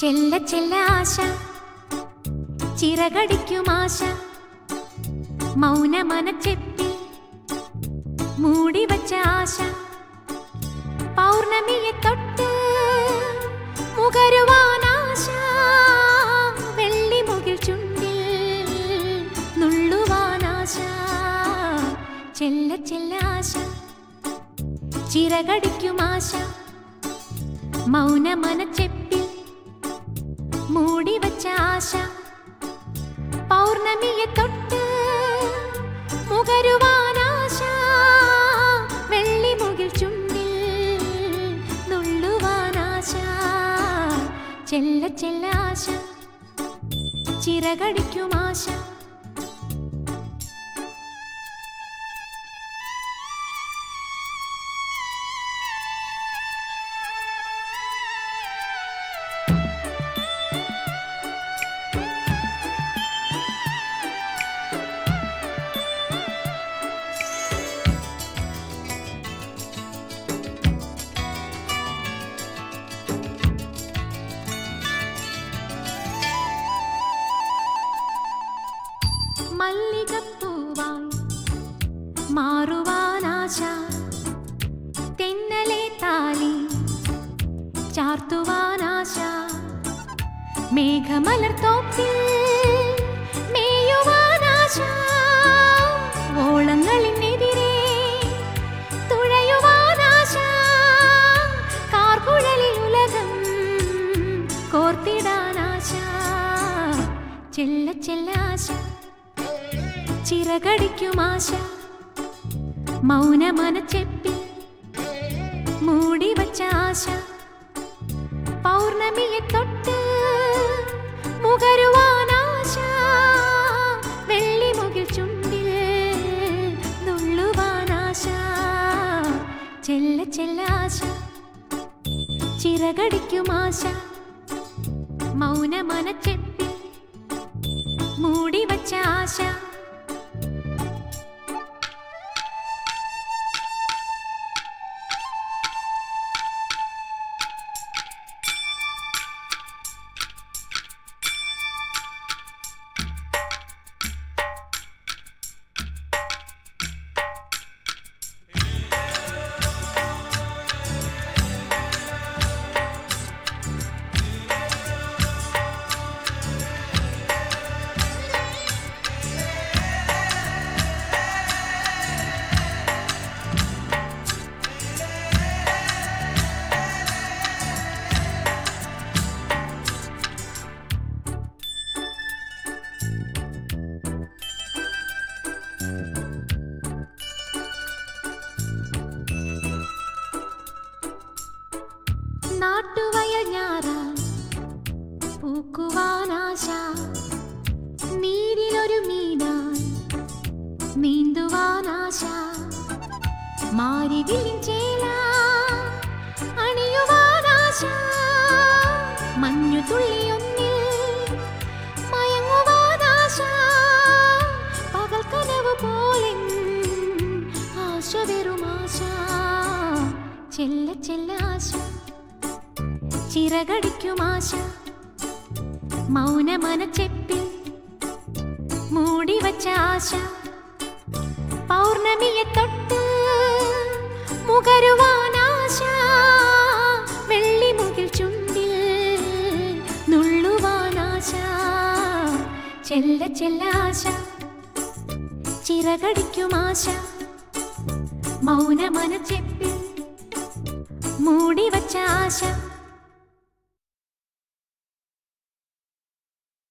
ചെല്ല ചെല്ല ആശ ചിറകടിക്കും ആശ മൗനമനച്ചെപ്പി മൂടി വച്ച ആശ പൗർണമിയെ തൊട്ട് മുകരുവാനാശ വെള്ളിമുകിൽ ചുണ്ടിൽ നുള്ളുവാനാശ ചെല്ല ചെല്ല ആശ ചിറകടിക്കും ആശ മൗനമനച്ചെപ്പിൽ മൂടി വച്ച ആശ പൗർണമിയെ തൊട്ട് മുകരുവാനാശ വെള്ളിമുകിൽ ചുണ്ടിൽ നുള്ളുവാനാശ ചെല്ല ചെല്ല ആശ ചിറകടിക്കും ആശ മല്ലികപ്പൂവായി മാറുവാനാശ തെന്നലെ താലി ചാർത്തുവാനാശ മേഘമലർത്തോപ്പിൽ മേയുവാനാശ ഓളങ്ങളിനെതിരെ തുഴയുവാനാശ കാർക്കുഴലിൽ ഉലകം കോർത്തിടാനാശ ചെല്ല ചെല്ല ആശ ചിറകടിക്കും ആശ മൗനമനച്ചെപ്പി മൂടി വച്ച ആശ പൗർണമിയെ തൊട്ട് മുകരുവാനാശ വെള്ളിമുകിൽ ചുണ്ടിൽ നുള്ളുവാനാശ ചെല്ല ചെല്ല ആശ ചിറകടിക്കും ആശ മൗനമനച്ചെപ്പി മൂടി വച്ച ആശ നാട്ടുവയൽ ഞാറാൻ പൂക്കുവാനാശ നീരിലൊരു മീനാൻ നീന്തുവാനാശ മാരിവിലിൻ ചേല അണിയുവാനാശ മഞ്ഞു തുള്ളിയൊന്നിൽ മയങ്ങുവാനാശ പകൽ കനവ് പോലെ ആശ വെറുമാശ ചെല്ല ചെല്ല ആശ ചിറകടിക്കും ആശ മൗനമനച്ചെപ്പിൽ മൂടി വച്ച ആശ പൗർണമിയെ തൊട്ട് മുകരുവാനാശ വെള്ളിമുകിൽ ചുണ്ടിൽ നുള്ളുവാനാശ ചെല്ല ചെല്ല ആശ ചിറകടിക്കും ആശ മൗനമനച്ചെപ്പിൽ മൂടി വച്ച ആശ